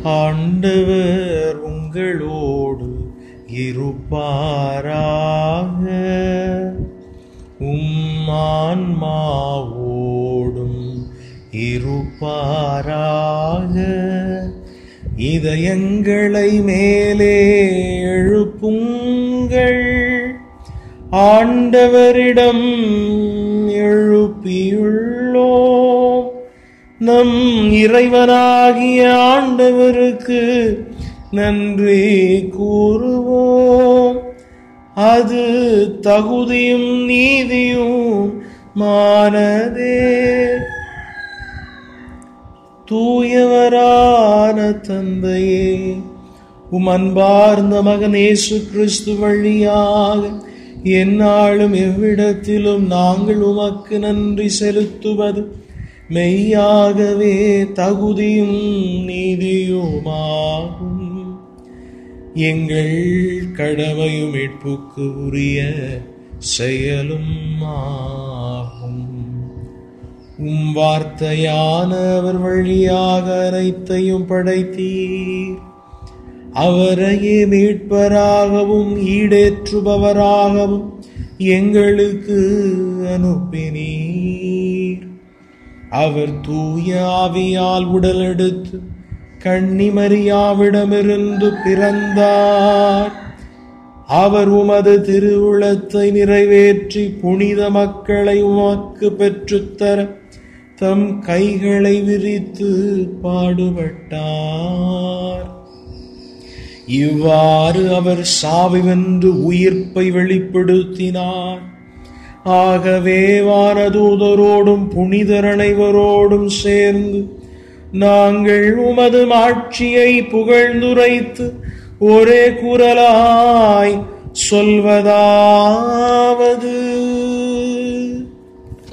ஆண்டவர் உங்களோடு இருப்பாராக உம் ஆன்மாவோடும் இருப்பாராக இதயங்களை மேலே எழுப்புங்கள் ஆண்டவரிடம் எழுப்பியுள்ளோம் நம் இறைவனாகிய ஆண்டவருக்கு நன்றி கூறுவோம் அது தகுதியும் நீதியும் மானதே தூயவரான தந்தையே உம் அன்பார்ந்த மகன் இயேசு கிறிஸ்து வழியாக எந்நாளும் எவ்விடத்திலும் நாங்கள் உமக்கு நன்றி செலுத்துவது மெய்யாகவே தகுதியும் நீதியுமாகும் எங்கள் கடமையும் மீட்புக்கு உரிய செயலும் ஆகும் உம் வார்த்தையான அவர் வழியாக அனைத்தையும் படைத்தீர் அவரையே மீட்பராகவும் ஈடேற்றுபவராகவும் எங்களுக்கு அனுப்பினீர் அவர் தூய ஆவியால் உடலெடுத்து கன்னிமரியாவிடமிருந்து பிறந்தார் அவர் உமது திருவுளத்தை நிறைவேற்றி புனித மக்களை உமக்கு பெற்றுத்தர தம் கைகளை விரித்து பாடுபட்டார் இவ்வாறு அவர் சாவி வென்று உயிர்ப்பை வெளிப்படுத்தினார் ஆகவே வானதூதரோடும் புனிதர் அனைவரோடும் சேர்ந்து நாங்கள் உமது மாட்சியை புகழ்ந்துரைத்து ஒரே குரலாய் சொல்வதாவது